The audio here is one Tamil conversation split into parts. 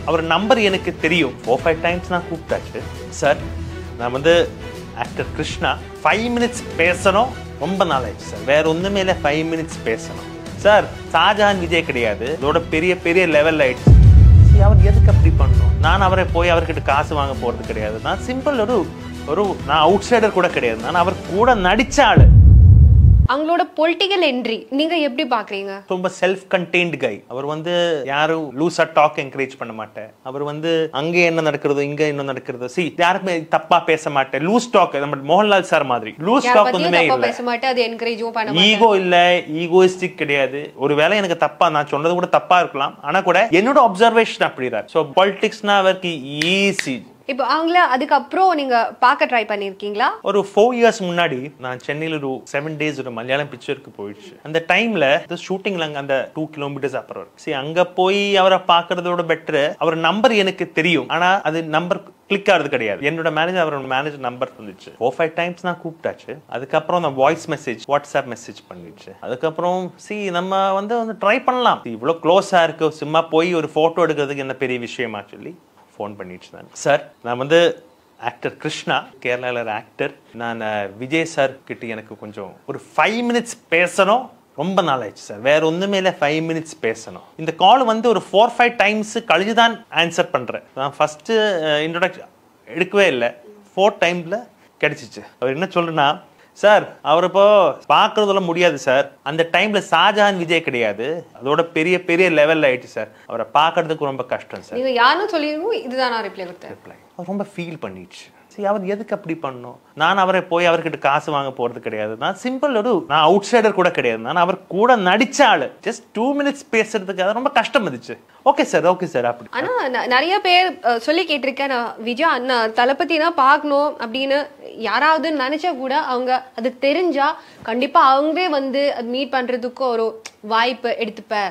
அவர் நம்பர் எனக்கு தெரியும் ஃபோர் ஃபைவ் டைம்ஸ் நான் கூப்பிட்டாச்சு சார் நான் வந்து ஆக்டர் கிருஷ்ணா ஃபைவ் மினிட்ஸ் பேசணும் ரொம்ப நாள் ஆயிடுச்சு சார் வேற ஒன்றுமே இல்லை ஃபைவ் மினிட்ஸ் பேசணும் சார் ஷாஜஹான் விஜய் கிடையாது இதோட பெரிய பெரிய லெவல் ஆயிடுச்சு சரி, அவர் எதுக்கு அப்படி பண்ணணும் நான் அவரை போய் அவர்கிட்ட காசு வாங்க போறது கிடையாது நான் சிம்பிள் ஒரு ஒரு நான் அவுட் சைடர் கூட கிடையாது நான் அவர் கூட நடிச்ச ஆளு அவங்களோட பொலிட்டிக்கல் என்ட்ரி நீங்க எப்படி பாக்குறீங்க ரொம்ப செல்ஃப் கண்டெய்ன்ட் கை அவர் வந்து யாரும் லூசா டாக் என்கரேஜ் பண்ண மாட்டேன் அவர் வந்து அங்க என்ன நடக்கிறதோ இங்க என்ன நடக்கிறதோ சி யாருக்குமே தப்பா பேச மாட்டேன் லூஸ் டாக் நம்ம மோகன்லால் சார் மாதிரி லூஸ் யார டாக் பத்தியும் ஒண்ணுமே தப்பா இல்ல பேச மாட்டேன் அது என்கரேஜும் பண்ண மாட்டேன் ஈகோ இல்ல ஈகோயிஸ்டிக் கிடையாது ஒருவேளை எனக்கு தப்பா நான் சொன்னது கூட தப்பா இருக்கலாம் ஆனா கூட என்னோட அப்சர்வேஷன் அப்படிதான் சோ பாலிடிக்ஸ்னா அவருக்கு ஈஸி இப்போ அவங்கள அதுக்கப்புறம் நீங்க பார்க்க ட்ரை பண்ணிருக்கீங்களா ஒரு ஃபோர் இயர்ஸ் முன்னாடி நான் சென்னையில் ஒரு செவன் டேஸ் ஒரு மலையாளம் பிக்சருக்கு போயிடுச்சு அந்த டைம்ல ஷூட்டிங்ல அங்க அந்த டூ கிலோமீட்டர்ஸ் அப்புறம் சரி அங்க போய் அவரை பார்க்கறதோட பெட்டர் அவர் நம்பர் எனக்கு தெரியும் ஆனா அது நம்பர் கிளிக் ஆகிறது கிடையாது என்னோட மேனேஜர் அவரோட மேனேஜர் நம்பர் வந்துச்சு ஃபோர் ஃபைவ் டைம்ஸ் நான் கூப்பிட்டாச்சு அதுக்கப்புறம் நான் வாய்ஸ் மெசேஜ் வாட்ஸ்அப் மெசேஜ் பண்ணிடுச்சு அதுக்கப்புறம் சி நம்ம வந்து வந்து ட்ரை பண்ணலாம் See, இவ்வளோ க்ளோஸா இருக்கு சும்மா போய் ஒரு போட்டோ எடுக்கிறதுக்கு என்ன பெரிய விஷயமா சொல்லி ஃபோன் பண்ணிடுச்சு நான் சார் நான் வந்து ஆக்டர் கிருஷ்ணா கேரளாவில் ஆக்டர் நான் அஹ், விஜய் சார் கிட்ட எனக்கு கொஞ்சம் ஒரு ஃபைவ் மினிட்ஸ் பேசணும் ரொம்ப நாள் ஆயிடுச்சு சார் வேற ஒண்ணுமே இல்லை ஃபைவ் மினிட்ஸ் பேசணும் இந்த கால் வந்து ஒரு ஃபோர் ஃபைவ் டைம்ஸ் கழிச்சு தான் ஆன்சர் பண்றேன் நான் ஃபர்ஸ்ட் இன்ட்ரோடக்ஷன் எடுக்கவே இல்லை ஃபோர் டைம்ல கிடைச்சிச்சு அவர் என்ன சொல்றேன்னா சார் அவர் இப்போ பார்க்கறதுல முடியாது சார் அந்த டைம்ல ஷாஜஹான் விஜய் கிடையாது அதோட பெரிய பெரிய லெவல் ஆயிடுச்சு சார் அவரை பார்க்கறதுக்கு ரொம்ப கஷ்டம் சார் நீங்க யாருன்னு சொல்லிருக்கோம் இதுதான் நான் ரிப்ளை கொடுத்தேன் ரிப்ளை அவர் ரொம்ப ஃபீல் பண்ணிடுச்சு சரி அவர் எதுக்கு அப்படி பண்ணணும் நான் அவரை போய் அவர்கிட்ட காசு வாங்க போறது கிடையாது நான் சிம்பிள் ஒரு நான் அவுட் சைடர் கூட கிடையாது நான் அவர் கூட நடிச்ச ஆளு ஜஸ்ட் டூ மினிட்ஸ் பேசுறதுக்கு அது ரொம்ப கஷ்டம் இருந்துச்சு ஓகே சார் ஓகே சார் அப்படி ஆனா ந- நிறைய பேர் அஹ், சொல்லி கேட்டிருக்கேன் நான் விஜய் அண்ணா தளபதி தான் பார்க்கணும் அப்படின்னு யாராவது நினைச்சா கூட அவங்க அது தெரிஞ்சா கண்டிப்பா அவங்களே வந்து அது மீட் பண்றதுக்கு ஒரு வாய்ப்பு எடுத்துப்பேன்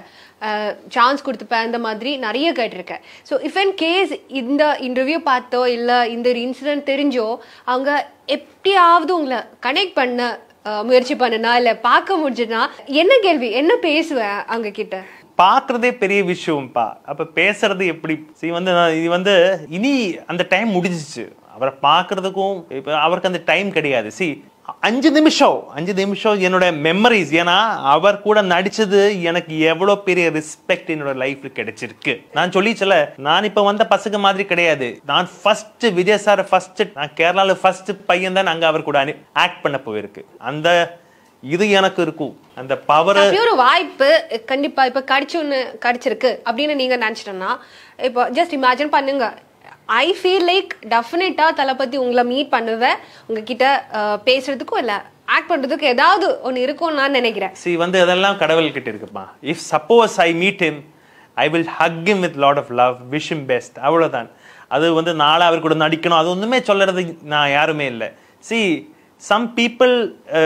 சான்ஸ் கொடுத்துப்பேன் அந்த மாதிரி நிறைய கேட்டிருக்கேன் ஸோ இஃப் அண்ட் கேஸ் இந்த இன்டர்வியூ பார்த்தோ இல்லை இந்த இன்சிடென்ட் தெரிஞ்சோ அவங்க எப்படியாவது உங்களை கனெக்ட் பண்ண அஹ், முயற்சி பண்ணுனா இல்லை பார்க்க முடிஞ்சுன்னா என்ன கேள்வி என்ன பேசுவேன் அவங்க கிட்ட பார்க்கறதே பெரிய விஷயம்ப்பா அப்ப பேசுறது எப்படி சரி வந்து நான் இது வந்து இனி அந்த டைம் முடிஞ்சிச்சு அவரை பார்க்கறதுக்கும் இப்ப அவருக்கு அந்த டைம் கிடையாது சி அஞ்சு நிமிஷம் அஞ்சு நிமிஷம் என்னோட மெமரிஸ் ஏன்னா அவர் கூட நடிச்சது எனக்கு எவ்வளவு பெரிய ரெஸ்பெக்ட் என்னோட லைஃப்ல கிடைச்சிருக்கு நான் சொல்லிச்சல நான் இப்ப வந்த பசங்க மாதிரி கிடையாது நான் ஃபர்ஸ்ட் விஜய் சார் ஃபர்ஸ்ட் நான் கேரளால ஃபர்ஸ்ட் பையன் தான் அங்க அவர் கூட ஆக்ட் பண்ண போயிருக்கு அந்த இது எனக்கு இருக்கும் அந்த பவர் அப்படி ஒரு வாய்ப்பு கண்டிப்பா இப்ப கிடைச்சு ஒண்ணு கிடைச்சிருக்கு அப்படின்னு நீங்க நினைச்சிட்டோம்னா இப்போ ஜஸ்ட் இமேஜின் பண்ணுங்க ஐ ஃபீல் லைக் டெஃபினட்டா தளபதி உங்களை மீட் பண்ணுவேன் உங்ககிட்ட அஹ், பேசுறதுக்கும் இல்ல ஆக்ட் பண்றதுக்கு ஏதாவது ஒண்ணு இருக்கும்னு நான் நினைக்கிறேன் சி வந்து அதெல்லாம் கடவுள் கிட்ட இருக்குப்பா if suppose I meet him I will hug him with lot of love wish him best அவ்வளவுதான் அது வந்து நாளை அவர் கூட நடிக்கணும் அது ஒண்ணுமே சொல்றது நான் யாருமே இல்லை see some people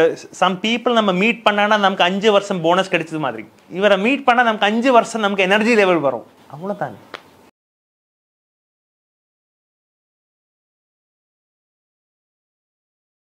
some people நம்ம மீட் பண்ணானா நமக்கு அஞ்சு வருஷம் போனஸ் கிடைச்சது மாதிரி இவரை மீட் பண்ணா நமக்கு அஞ்சு வருஷம் நமக்கு எனர்ஜி லெவல் வரும் அவ்வளவுதான்